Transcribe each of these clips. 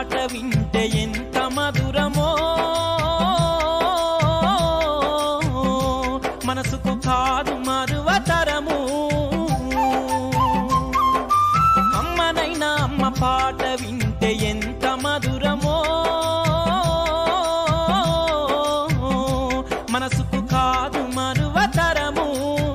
పాట వింటే ఎంత మధురమో మనసుకు కాదు మరువతరము అమ్మనైనా అమ్మ పాట వింటే ఎంత మధురమో మనసుకు కాదు మరువతరము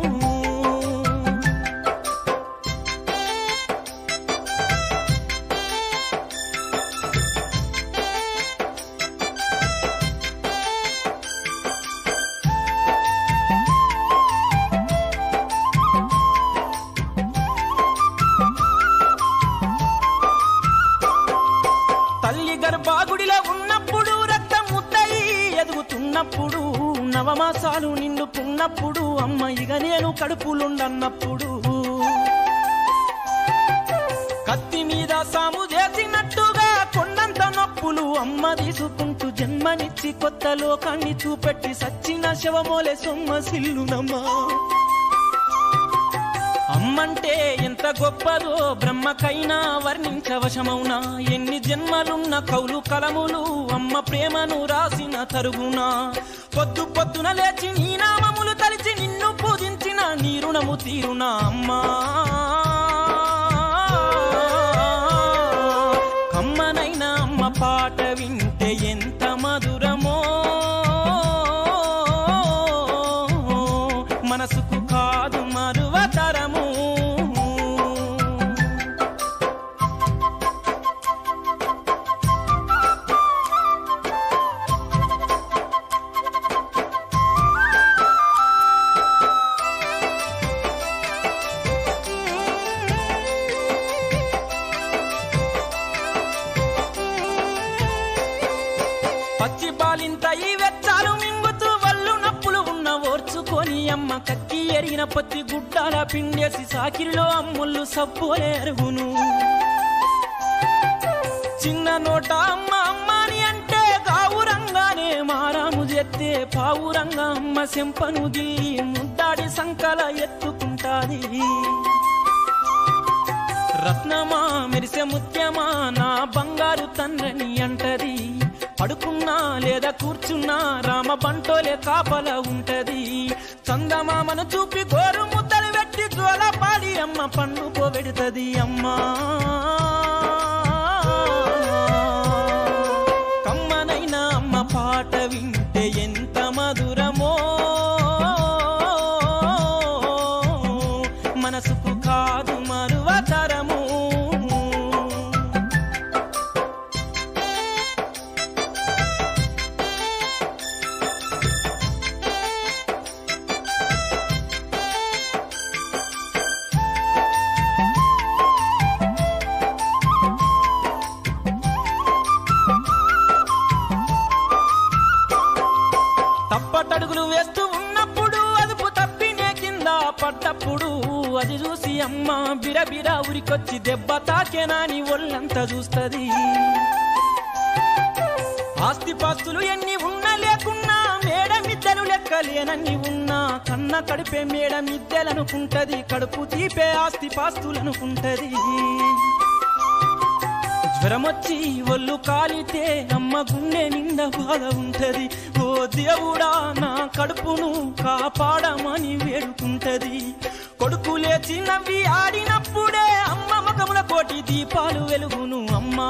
తల్లి గర్భాగుడిలో ఉన్నప్పుడు రక్తం ముద్దయి ఎదుగుతున్నప్పుడు నవమాసాలు నిండుకున్నప్పుడు అమ్మ ఇక నేను కడుపులుండన్నప్పుడు కత్తి మీద సాము చేసినట్టుగా కొండంత నొప్పులు అమ్మ తీసుకుంటూ జన్మనిచ్చి కొత్త లోకాన్ని చూపెట్టి సచ్చిన శవమోలే సొమ్మ సిల్లునమ్మా అమ్మంటే ఎంత గొప్పదో బ్రహ్మకైనా వర్ణించవశమౌనా ఎన్ని జన్మలున్న కౌలు కలములు అమ్మ ప్రేమను రాసిన తరుగునా పొద్దు పొద్దున లేచి నీ నామములు తలిచి నిన్ను పూజించిన నీ రుణము తీరునా అమ్మా కమ్మనైనా అమ్మ పాట వింటే ఎంత మధురమో మనసుకు కాదు మరువతరము పచ్చి బాలింత ఈ వెచ్చాలు మింగుతూ వల్లు నప్పులు ఉన్న ఓర్చుకొని అమ్మ కక్కి ఎరిగిన పత్తి గుడ్డాల పిండేసి సాకిరిలో అమ్ముళ్ళు సబ్బోలే ఎరుగును చిన్న నోట అమ్మ అమ్మాని అంటే గావురంగానే మారాము చేస్తే పావురంగా అమ్మ సెంపను దిల్లి ముద్దాడి సంకల ఎత్తుకుంటాది రత్నమా మెరిసే ముత్యమా నా బంగారు తండ్రిని అంటది పడుకున్నా లేదా కూర్చున్నా రామ బంటోలే కాపల ఉంటది చందమామను చూపి గోరు ముద్దలు పెట్టి జోలపాడి అమ్మ పండు పోబెడుతది అమ్మా కమ్మనైనా అమ్మ పాట వింటే ఎంత మధురమో మనసుకు కాదు మరువతరము తప్పటడుగులు వేస్తూ ఉన్నప్పుడు అదుపు తప్పినే కింద పడ్డప్పుడు అది చూసి అమ్మ బిరబిర ఉరికొచ్చి దెబ్బ తాకేనాని ఒళ్ళంతా చూస్తది ఆస్తి పాస్తులు ఎన్ని ఉన్నా లేకున్నా మేడ మిద్దెలు లెక్కలేనన్ని ఉన్నా కన్న కడిపే మేడ మిద్దెలనుకుంటది కడుపు తీపే ఆస్తి పాస్తులనుకుంటది జ్వరమొచ్చి ఒళ్ళు కాలితే అమ్మ గుండె నిండా బాధ ఉంటది ఓ దేవుడా నా కడుపును కాపాడమని వేడుకుంటది కొడుకు లేచి నవ్వి ఆడినప్పుడే అమ్మ ముఖముల కోటి దీపాలు వెలుగును అమ్మా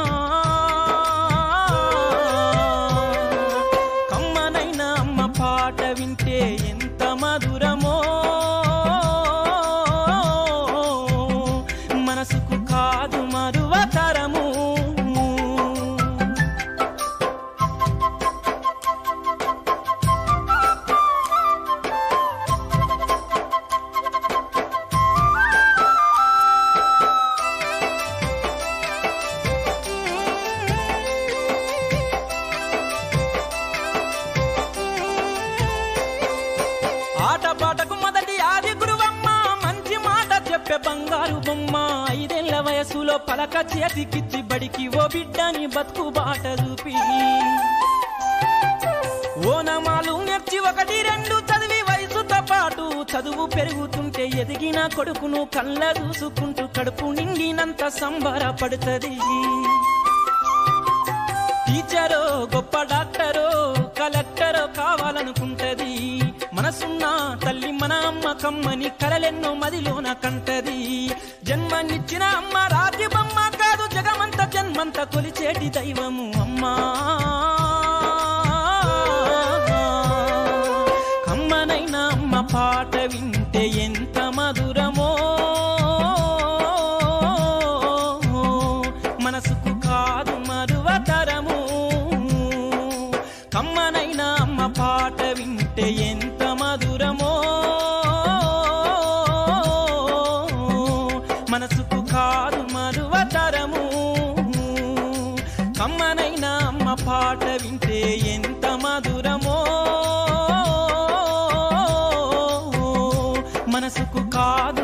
కమ్మనైనా అమ్మ పాట వింటే ఎంత మధురమో మనసుకు కాదు మరువతరము ఆటపాటకు మొదటి ఆది గురువమ్మ మంచి మాట చెప్పే బంగారు బొమ్మ ఐదేళ్ల వయసులో పలక చేతికిచ్చి బడికి ఓ బిడ్డని బతుకు బాట చూపి ఓనమాలు నేర్చి ఒకటి రెండు చదివి వయసుతో పాటు చదువు పెరుగుతుంటే ఎదిగిన కొడుకును కళ్ళ చూసుకుంటూ కడుపు నిండినంత సంబరపడుతుంది టీచరో గొప్ప డాక్టరో కలెక్టరో కావాలనుకుంటది మనసున్న తల్లి మన అమ్మ కమ్మని కలలెన్నో మదిలోన కంటది జన్మనిచ్చిన అమ్మ రాజ్యమమ్మ కాదు జగమంత జన్మంత కొలిచేటి దైవము అమ్మా కమ్మనైన అమ్మ పాట వింటే ఎంత మధురమో మనసుకు కాదు మరువతరము కమ్మనైన అమ్మ పాట వింటే ఎంత మధురమో మనసుకు కాదు మరువతరము కమ్మనైన అమ్మ పాట వింటే ఎంత మధురమో మనసుకు కాదు